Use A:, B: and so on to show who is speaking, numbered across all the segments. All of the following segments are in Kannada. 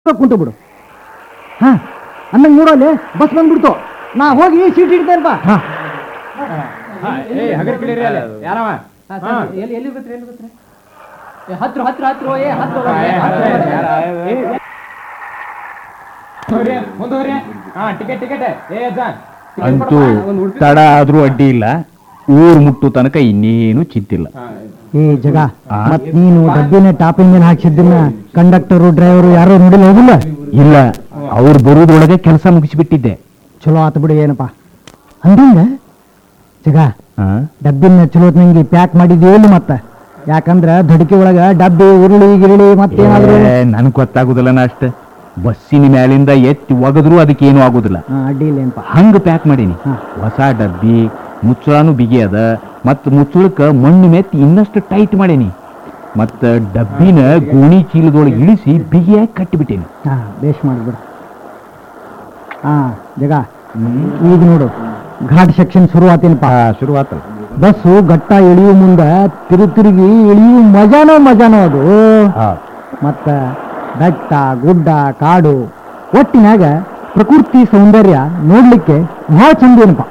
A: ಕುಂತು ಬಿಡು ಹಾ ಅನ್ನಂಗೆ ನೋಡಲ್ಲಿ ಬಸ್ ಬಂದ್ಬಿಡ್ತು ನಾ ಹೋಗಿ ಸೀಟ್ ಹಿಡ್ತೇನಪ್ಪ
B: ಏ ಹಗರ್ ಕಿಳಿರಿ ಅಲ್ಲಿ ಯಾರವ
C: ಎಲ್ಲಿ ಎಲ್ಲಿ ಬರ್ತೀರಿ ಎಲ್ಲಿ ಬರ್ತೀರಿ ಏ, ಹತ್ರ ಹತ್ರ ಹತ್ರ ಏ ಹತ್ರ
B: ಏ, ಹತ್ರ ಏ, ಏ, ಹೋಗ್ರಿ, ಮುಂದೆ ಹೋಗ್ರಿ ಹಾ ಟಿಕೆಟ್ ಟಿಕೆಟ್ ಏ ಅಜ್ಜ ticket
D: ಅಂತೂ
B: ಕೊಡಪ್ಪ, ಒಂದ್ ಉಡುಪಿ-
D: ತಡ ಆದ್ರೂ ಅಡ್ಡಿ ಇಲ್ಲ ಊರ್ ಮುಟ್ಟು ತನಕ ಇನ್ನೇನು ಚಿಂತಿಲ್ಲ
B: ಹಾ,
A: ಏ ಜಗ
D: ಆ?
A: ಮತ್ ನೀನು ಡಬ್ಬಿನ ಟಾಪ್ ಇಂಜಿನ್ ಹಾಕ್ಸಿದ್ದನ್ನ ಕಂಡಕ್ಟರು ಡ್ರೈವರು ಯಾರು ನೋಡಿಲ್ಲ ಹೋಗಿಲ್ಲ
D: ಇಲ್ಲ ಅವ್ರು ಬರೋದ್ರೊಳಗೆ ಕೆಲಸ ಮುಗಿಸಿಬಿಟ್ಟಿದ್ದೆ
A: ಚಲೋ ಆತು ಬಿಡು ಏನಪ್ಪ ಅಂದಂಗ ಜಗ
D: ಆ?
A: ಡಬ್ಬಿನ ಚಲೋ ನಂಗೆ ಪ್ಯಾಕ್ ಮಾಡಿದ್ಯೇನು ಮತ್ತ ಯಾಕಂದ್ರ ದಡಿಕೆ ಒಳಗ ಡಬ್ಬಿ ಉರುಳಿ ಗಿರುಳಿ ಮತ್ತೇನಾದ್ರು
D: ಏ, ನನಗ್ ಗೊತ್ತಾಗುದಿಲ್ಲ ನಾ ಅಷ್ಟ ಬಸ್ಸಿನ ಮ್ಯಾಲಿಂದ ಎತ್ತಿ ಒಗದ್ರು ಅದಕ್ಕೆ ಏನು ಆಗುದಿಲ್ಲ
A: ಹಾ, ಅಡ್ಡಿ ಇಲ್ಲೇನಪ್ಪ
D: ಹಂಗ ಪ್ಯಾಕ್ ಮಾಡೀನಿ
A: ಹಾ.
D: ಹೊಸ ಡಬ್ಬಿ ಮುಚ್ಚಳನು ಬಿಗಿ ಅದ ಮತ್ ಮುಚ್ಚಳಕ್ಕ ಮಣ್ಣು ಮೆತ್ತಿ ಇನ್ನಷ್ಟು ಟೈಟ್ ಮಾಡೀನಿ ಮತ್ತ ಡಬ್ಬಿನ ಗೋಣಿ ಚೀಲದೊಳಗೆ ಇಳಿಸಿ ಬಿಗಿಯಾಗಿ ಕಟ್ಟಿಬಿಟ್ಟೇನಿ
A: ಹಾ ಬೇಷ್ ಮಾಡಿಬಿಡು ಹಾ ಜಗ ಈಗ ನೋಡು ಘಾಟ್ ಸೆಕ್ಷನ್ ಶುರು ಆತೇನಪ್ಪ
D: ಶುರುವಾತಲ್ಲ
A: ಬಸ್ಸು ಗಟ್ಟ ಇಳಿಯು ಮುಂದ ತಿರು ತಿರುಗಿ ಇಳಿಯು ಮಜಾನೋ ಮಜಾನೋ ಅದು ಮತ್ತ ಬೆಟ್ಟ ಗುಡ್ಡ ಕಾಡು ಒಟ್ಟಿನಾಗ ಪ್ರಕೃತಿ ಸೌಂದರ್ಯ ನೋಡ್ಲಿಕ್ಕೆ ಬಹಳ ಚಂದ ಏನಪ್ಪ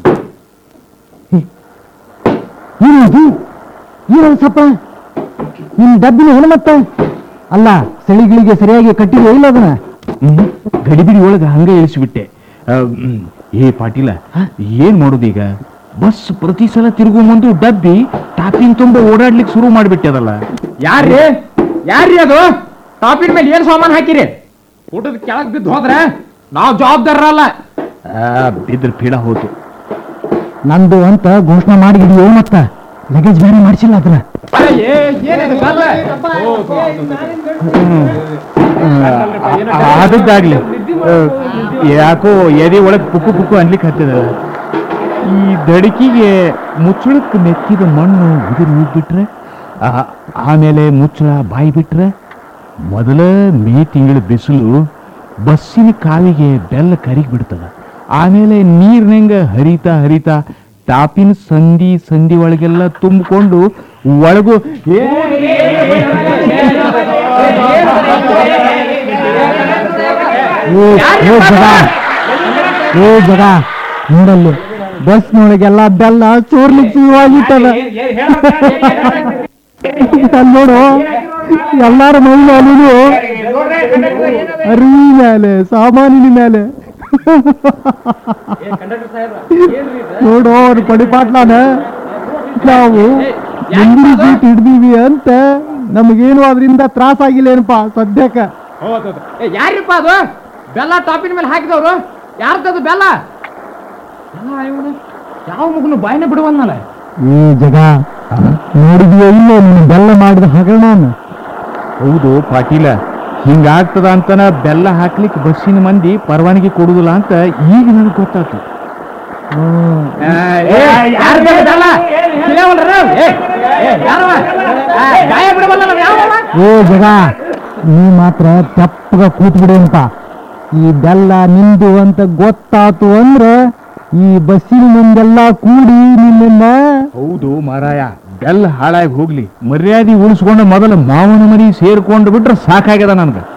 A: ಏನದು ಏನು ಸಪ್ಪ ನಿನ್ ಡಬ್ಬಿನ ಏನು ಮತ್ತ ಅಲ್ಲ ಸಳಿಗಳಿಗೆ ಸರಿಯಾಗಿ ಕಟ್ಟಿದೆಯೋ ಇಲ್ಲ ಅದನ್ನ
D: ಹ್ಮ್. ಗಡಿಬಿಡಿ ಒಳಗ ಹಂಗ ಇಳಿಸಿಬಿಟ್ಟೆ ಆ, ಹ್ಮ್. ಏ ಪಾಟೀಲ ಏನ್ ಮಾಡೋದೀಗ ಬಸ್ ಪ್ರತಿ ಸಲ ತಿರುಗು ಮುಂದು ಡಬ್ಬಿ ಟಾಪಿನ ತುಂಬ ಓಡಾಡ್ಲಿಕ್ಕೆ ಶುರು ಮಾಡಿಬಿಟ್ಟದಲ್ಲ
B: ಯಾರ್ರಿ ಯಾರ್ರಿ ಅದು ಟಾಪಿನ ಮೇಲೆ ಏನ್ ಸಾಮಾನ್ ಹಾಕಿರಿ ಊಟದ ಕೆಳಗ್ ಬಿದ್ದು ಹೋದ್ರೆ ನಾವ್ ಜವಾಬ್ದಾರರಲ್ಲ
D: ಬಿದ್ರ ಪೀಡ ಹೋತು
A: ನಂದು ಅಂತ ಘೋಷಣೆ ಮಾಡಿ ಹಿಡಿಯೋ ಮತ್ತ ಲಗೇಜ್ ಬೇರೆ ಮಾಡಿಸಿಲ್ಲ ಅದ್ರ
B: ಏ, ಏನಿದು ಗಲ್ಲ? ಓ, ಓ,
D: ಆದದ್ದಾಗ್ಲಿ ಆ, ಯಾಕೋ ಎದೆ ಒಳಗ್ ಪುಕ್ಕು ಪುಕ್ಕು ಅನ್ಲಿಕ್ಕೆ ಹತ್ತದ ಈ ದಡಿಕಿಗೆ ಮುಚ್ಚಳಕ್ಕೆ ಮೆತ್ತಿದ ಮಣ್ಣು ಉದುರಿ ಹೋಗ್ಬಿಟ್ರೆ ಆ- ಆಮೇಲೆ ಮುಚ್ಚಳ ಬಾಯಿ ಬಿಟ್ರೆ ಮೊದಲ ಮೇ ತಿಂಗಳ ಬಿಸಿಲು ಬಸ್ಸಿನ ಕಾವಿಗೆ ಬೆಲ್ಲ ಕರಿಗ್ ಬಿಡ್ತದ ಆಮೇಲೆ ನೀರ್ನಂಗ ಹರಿತಾ ಹರಿತಾ ಟಾಪಿನ ಸಂಧಿ ಸಂಧಿ ಒಳಗೆಲ್ಲ ತುಂಬಿಕೊಂಡು ಒಳಗು ಏ
A: ಏ ಏ ಜಗ ಏ ಜಗ ನೋಡಲ್ಲಿ ಬಸ್ನೊಳಗೆಲ್ಲ ಬೆಲ್ಲ ಚೋರ್ಲಿಕ್ಕೆ ಶುರುವಾಗಿಟ್ಟದ ಅಲ್ಲಿ ನೋಡು ಎಲ್ಲಾರ ಮೈ ಮೇಲೂ ಅರಿವಿ ಮೇಲೆ ಸಾಮಾನಿನ ಮೇಲೆ ನೋಡು ಅವ್ರು ಪಡಿಪಾಟ್ಲಾನ ನಾವು ಮುಂದಿನ ಸೀಟ್ ಹಿಡ್ದೀವಿ ಅಂತ ನಮಗೇನು ಅದರಿಂದ ತ್ರಾಸ ಆಗಿಲ್ಲ ಏನಪ್ಪ ಸದ್ಯಕ್ಕೆ
B: ಹೌದ್ ಹೌದ್. ಏ, ಯಾರಿಪ್ಪ ಅದು ಬೆಲ್ಲ ಟಾಪಿನ ಮೇಲೆ ಹಾಕಿದವ್ರು ಯಾರ್ದದು ಬೆಲ್ಲ ಎಲ್ಲ ಇವ್ನು ಯಾವ ಮಗನು ಬಾಯಿನ ಬಿಡುವನ್ನಲ್ಲ
A: ಏ ಜಗ ನೋಡಿದ್ಯೋ ಇಲ್ಲೋ ನೀನು ಬೆಲ್ಲ ಮಾಡಿದ ಹಗರಣ
D: ಹೌದು ಪಾಟೀಲ ಹಿಂಗಾಗ್ತದ ಅಂತನ ಬೆಲ್ಲ ಹಾಕ್ಲಿಕ್ಕೆ ಬಸ್ಸಿನ ಮಂದಿ ಪರವಾನಗಿ ಕೊಡುದಿಲ್ಲ ಅಂತ ಈಗ ನನಗೆ ಗೊತ್ತಾಯ್ತು
B: ಯಾರ್ದು ಬೆಲ್ಲ ತಿಳಿಯವಲ್ರ ಏ ಏ, ಯಾರವ ಆ, ಗಾಯ ಬಿಡವಲ್ಲ ನಾವ್ ಯಾವವ
A: ಏ ಜಗ ನೀ ಮಾತ್ರ ತೆಪ್ಪಗ ಕೂತ್ ಬಿಡೇನಪ್ಪ ಈ ಬೆಲ್ಲ ನಿಂದು ಅಂತ ಗೊತ್ತಾತು ಅಂದ್ರೆ ಈ ಬಸ್ಸಿನ ಮುಂದೆಲ್ಲ ಕೂಡಿ ನಿನ್ನ
D: ಹೌದು ಮಾರಾಯ ಬೆಲ್ಲ ಹಾಳಾಗಿ ಹೋಗ್ಲಿ ಮರ್ಯಾದೆ ಉಳಿಸ್ಕೊಂಡು ಮೊದಲ ಮಾವನ ಮನಿ ಸೇರ್ಕೊಂಡು ಬಿಟ್ರೆ ಸಾಕಾಗ್ಯದ ನನ್ಗೆ